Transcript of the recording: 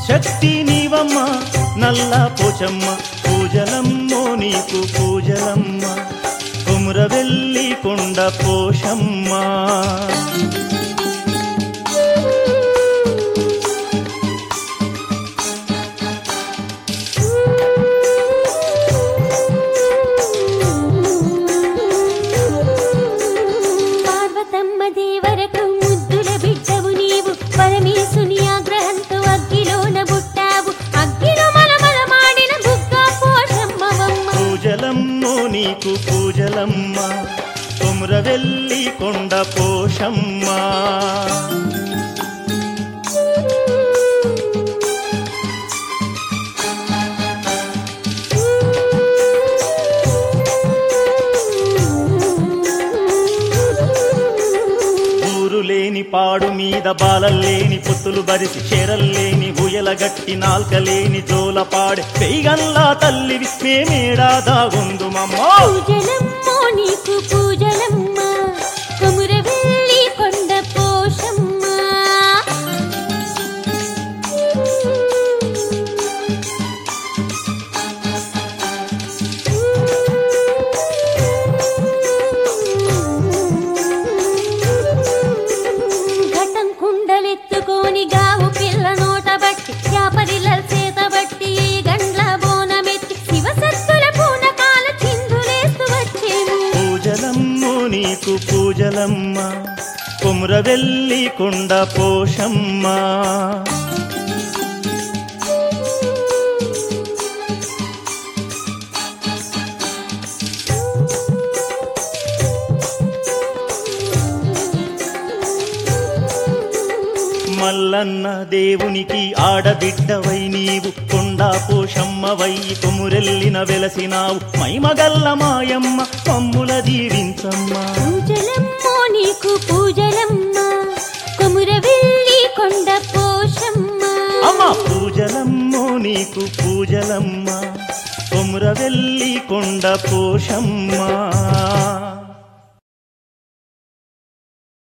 శక్తి నీవమ్మ నల్ల పోచమ్మ పూజలమ్మో నీకు పూజలమ్మ కుమురవెల్లి కొండ పోషమ్మ పార్వతమ్మ దేవరకు ముద్దుల బిడ్డవు నీవు పరమేశుని ఆగ్రహంతో అగ్గిలోన బుట్టావు అగ్గిలో మలమల మాడిన బుగ్గ పోషమ్మవమ్మ పూజలమ్మో నీకు పూజలమ్మ కుమురవెల్లి కొండ పోషమ్మ ఊరు లేని పాడు మీద బాలల్లేని పొత్తులు బరిసి చెరల్లేని ఉయల గట్టి నాల్కలేని జోల పాడే పెయ్యల్లా తల్లివి మేమేడా దాగుందుమమ్మో పూజలమ్మో నీకు పూజలమ్మ కొమురవెల్లి కొండ పోషమ్మ ఘటం కుండలెత్తుకొని గావు పిల్ల నోట బట్టి వ్యాపరిల చేత బట్టి గండ్ల బోనమెత్తి శివసత్తుల పూనకాల చిందులేస్తూ వచ్చేము పూజలమ్మో నీకు పూజలమ్మ కుమ్రవెల్లి కొండ పోషమ్మ మల్లన్న దేవునికి ఆడబిడ్డవై నీవు కొండా పోషమ్మవై కొమురెల్లిన వెలసినావు మైమగల్ల మాయమ్మ మమ్ముల దీవించమ్మా పూజలమ్మో నీకు పూజలమ్మ కొమురవెల్లి కొండ పోషమ్మ అమ్మ పూజలమ్మో నీకు పూజలమ్మ కొమురవెల్లి కొండ పోషమ్మ